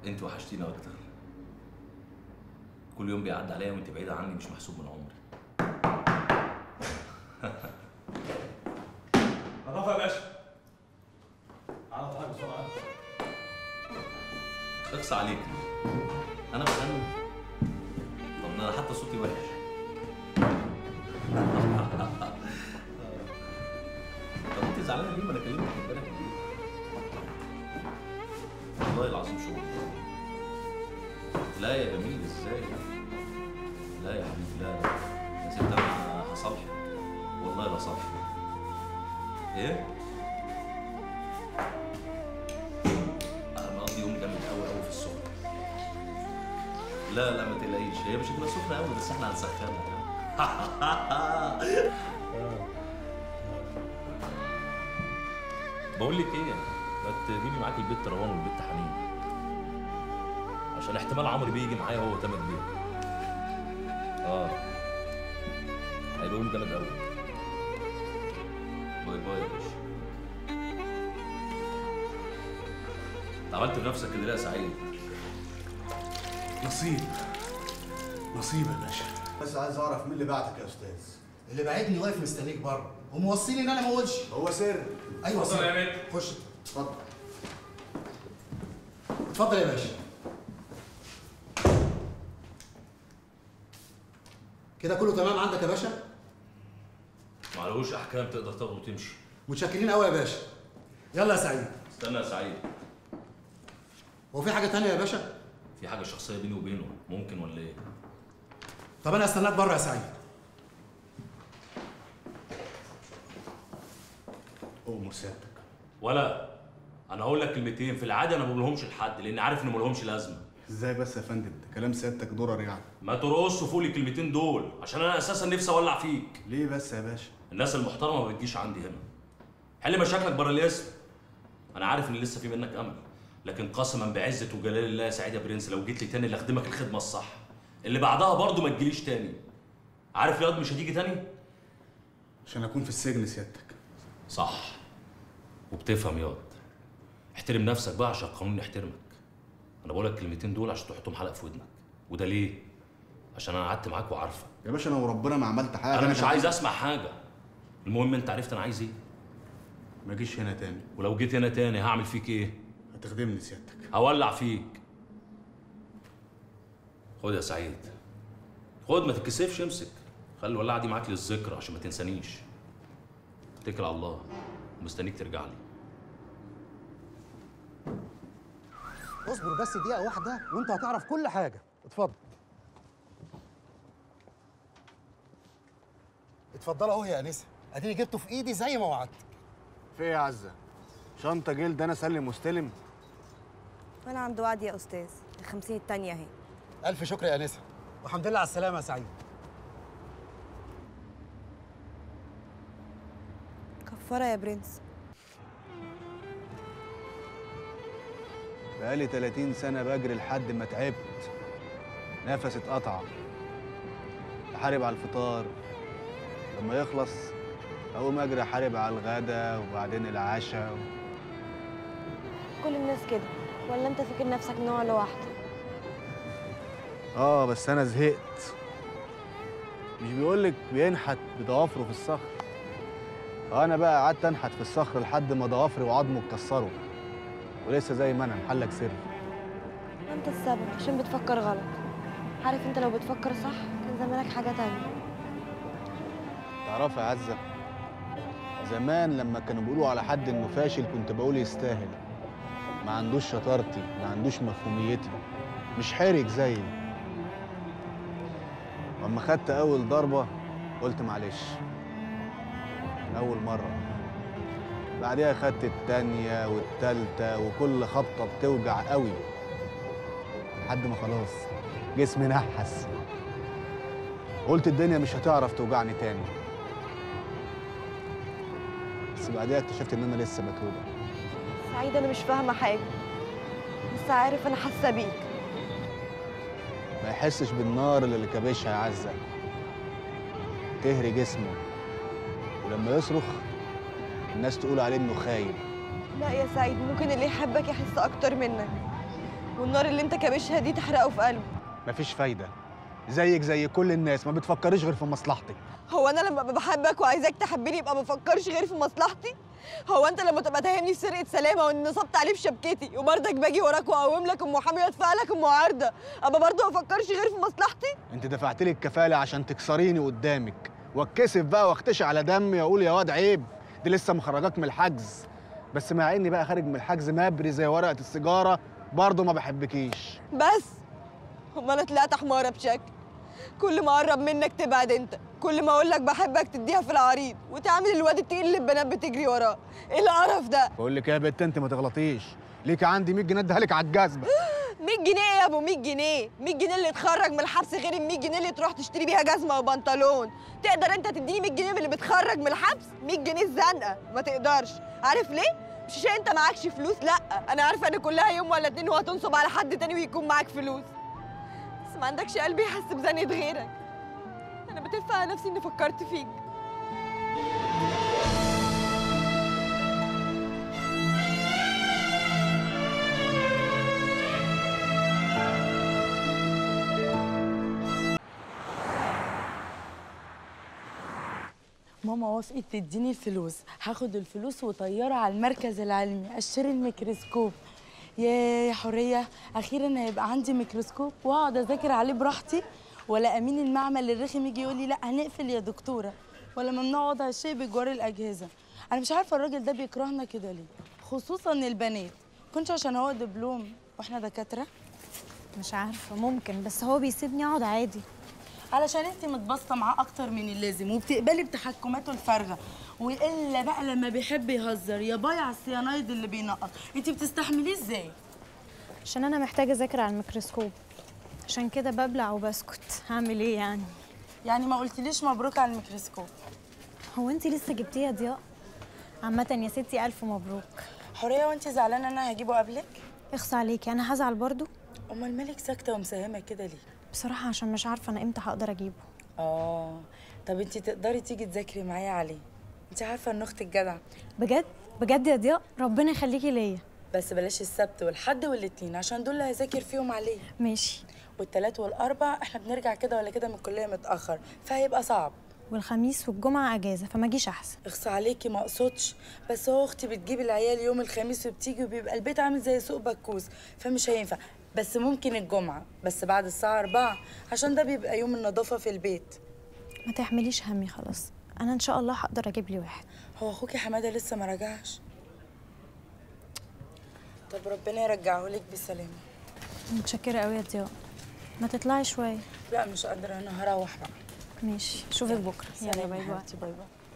انت وحشتيني اكتر كل يوم بيعدي عليا وانت بعيده عني مش محسوب من عمري نظافه يا باشا تعالى تعالى بسرعه اخص عليك انا بغني طب انا حتى صوتي وحش طب انت زعلانه ليه ما انا كلمتك امبارح بالليل والله العظيم شغل لا يا جميل ازاي لا يا حبيبي لا لا يا ست انا هصالحك والله لا صالحك ايه انا مقضي يوم جامد قوي قوي في السخن لا لا ما تقلقيش هي مش هتبقى سخنه قوي بس احنا هنسخنها يعني بقول لك ايه ما تجيبي معاكي البت روان والبت حنين عشان احتمال عمرو بيه يجي معايا هو وتامر بيه اه هيبقى يوم جامد قوي باي باي يا باشا انت عملت بنفسك كده ليه يا سعيد نصيب نصيب يا باشا بس عايز اعرف مين اللي بعتك يا استاذ اللي بعتني واقف مستنيك بره وموصيني ان انا ما اقولش هو سر ايوه اتفضل سير. يا بنت. خش اتفضل اتفضل يا باشا كده كله تمام عندك يا باشا معلوش احكام تقدر تاخده وتمشي متشكرين قوي يا باشا يلا يا سعيد استنى يا سعيد هو في حاجه تانية يا باشا في حاجه شخصيه بيني وبينه ممكن ولا ايه طب انا استناك بره يا سعيد قوم سيادتك ولا انا هقول لك كلمتين في العاده انا ما بقولهمش لحد لان عارف ان ما لهمش لازمه ازاي بس يا فندم ده كلام سيادتك ضرر يعني ما ترقصش فوق لي الكلمتين دول عشان انا اساسا نفسي اولع فيك ليه بس يا باشا الناس المحترمه ما بتجيش عندي هنا حل مشاكلك بره الاسم انا عارف ان لسه في منك امل لكن قسما بعزه وجلال الله يا سعيد يا برنس لو جيت لي تاني اللي اخدمك الخدمه الصح اللي بعدها برضه ما تجيليش تاني عارف ياض مش هتيجي تاني عشان اكون في السجن سيادتك صح وبتفهم ياض احترم نفسك بقى عشان القانون يحترمك انا بقول لك الكلمتين دول عشان تحطهم حلق في ودنك وده ليه عشان انا قعدت معاك وعارفك يا باشا انا وربنا ما عملت حاجه انا مش كمان- عايز اسمع حاجه المهم انت عرفت انا عايز ايه ما اجيش هنا تاني ولو جيت هنا تاني هعمل فيك ايه هتخدمني سيادتك هولع فيك خد يا سعيد خد ما تتكسفش امسك خلي الولاعه دي معاك للذكرى عشان ما تنسانيش اتكل على الله ومستنيك ترجع لي اصبر بس دقيقه واحده وانت هتعرف كل حاجه اتفضل اتفضل اهو يا انسه اديني جبته في ايدي زي ما وعدت في ايه يا عزه شنطه جلد انا سلم مستلم وانا عند وعد يا استاذ الخمسين التانية اهي الف شكر يا انسه والحمد لله على السلامه يا سعيد كفارة يا برنس بقالي 30 سنه بجري لحد ما تعبت نفسي اتقطع احارب على الفطار لما يخلص اقوم اجري احارب على الغدا وبعدين العشاء و... كل الناس كده ولا انت فاكر نفسك نوع لوحدك اه بس انا زهقت مش بيقولك بينحت بضوافره في الصخر اه انا بقى قعدت انحت في الصخر لحد ما ضوافري وعظمه اتكسروا ولسه زي ما انا محلك سر انت السبب عشان بتفكر غلط عارف انت لو بتفكر صح كان زمانك حاجة تانية تعرفي يا عزه زمان لما كانوا بيقولوا على حد انه فاشل كنت بقول يستاهل ما عندوش شطارتي ما عندوش مفهوميتي مش حرج زيي واما خدت اول ضربه قلت معلش من اول مره بعديها خدت التانية والتالتة وكل خبطة بتوجع قوي لحد ما خلاص جسمي نحس قلت الدنيا مش هتعرف توجعني تاني بس بعديها اكتشفت ان انا لسه بتوجع سعيد انا مش فاهمة حاجة بس عارف انا حاسة بيك ما يحسش بالنار اللي كابشها يا عزة تهري جسمه ولما يصرخ الناس تقول عليه انه خايب لا يا سعيد ممكن اللي يحبك يحس اكتر منك والنار اللي انت كابشها دي تحرقه في قلبه مفيش فايده زيك زي كل الناس ما بتفكريش غير في مصلحتك هو انا لما ببقى بحبك وعايزاك تحبني يبقى ما بفكرش غير في مصلحتي هو انت لما تبقى تهمني في سرقه سلامه وان نصبت عليه في شبكتي وبرضك باجي وراك واقوم لك ام محامي وادفع لك ام معارضه ابقى برضه ما بفكرش غير في مصلحتي انت دفعت لي الكفاله عشان تكسريني قدامك واتكسف بقى واختشي على دمي واقول يا واد عيب دي لسه مخرجاك من الحجز بس مع اني بقى خارج من الحجز مبري زي ورقه السيجاره برضه ما بحبكيش بس هما انا طلعت حماره بشكل كل ما اقرب منك تبعد انت كل ما اقول لك بحبك تديها في العريض وتعمل الواد التقيل اللي البنات بتجري وراه ايه القرف ده بقول لك يا بنت انت ما تغلطيش ليك عندي 100 جنيه اديها لك على الجزمه 100 جنيه يا ابو 100 جنيه 100 جنيه اللي تخرج من الحبس غير ال 100 جنيه اللي تروح تشتري بيها جزمه وبنطلون تقدر انت تديني 100 جنيه من اللي بتخرج من الحبس 100 جنيه الزنقه ما تقدرش عارف ليه مش عشان انت معكش فلوس لا انا عارفه ان كلها يوم ولا اتنين وهتنصب على حد تاني ويكون معاك فلوس بس ما عندكش قلب يحس بزنقه غيرك انا بتف على نفسي اني فكرت فيك ماما وافقت تديني الفلوس هاخد الفلوس وطيارة على المركز العلمي اشتري الميكروسكوب يا يا حورية أخيرا هيبقى عندي ميكروسكوب وأقعد أذاكر عليه براحتي ولا أمين المعمل الرخم يجي يقول لي لا هنقفل يا دكتورة ولا ممنوع وضع الشيء بجوار الأجهزة أنا مش عارفة الراجل ده بيكرهنا كده ليه خصوصا البنات كنتش عشان هو دبلوم واحنا دكاترة مش عارفة ممكن بس هو بيسيبني اقعد عادي علشان انت متبسطه معاه اكتر من اللازم وبتقبلي بتحكماته الفارغه والا بقى لما بيحب يهزر يا بايع السيانايد اللي بينقط انت بتستحمليه ازاي عشان انا محتاجة اذاكر على الميكروسكوب عشان كده ببلع وبسكت هعمل ايه يعني يعني ما قلتليش مبروك على الميكروسكوب هو انت لسه جبتيه يا ضياء عامة يا ستي الف مبروك حوريه وانت زعلانه انا هجيبه قبلك اخص عليكي انا هزعل برضو امال مالك ساكته ومساهمه كده ليه بصراحة عشان مش عارفة انا امتى هقدر اجيبه اه طب انت تقدري تيجي تذاكري معايا عليه انت عارفه ان اختك جدعه بجد بجد يا ضياء ربنا يخليكي ليا بس بلاش السبت والحد والاثنين عشان دول اللي هيذاكر فيهم عليه ماشي والتلات والاربع احنا بنرجع كده ولا كده من الكليه متاخر فهيبقى صعب والخميس والجمعة اجازة فما اجيش احسن اخصى عليكي ما اقصدش بس هو اختي بتجيب العيال يوم الخميس وبتيجي وبيبقى البيت عامل زي سوق بكوس فمش هينفع بس ممكن الجمعه بس بعد الساعه 4 عشان ده بيبقى يوم النظافه في البيت ما تحمليش همي خلاص انا ان شاء الله هقدر اجيب لي واحد هو اخوكي حماده لسه ما رجعش طب ربنا يرجعه لك بسلامه متشكرة قوي يا ضياء ما تطلعي شوية لا مش قادره انا هروح بقى ماشي اشوفك بكرة سلام يلا يا باي باي حبيبتي، باي باي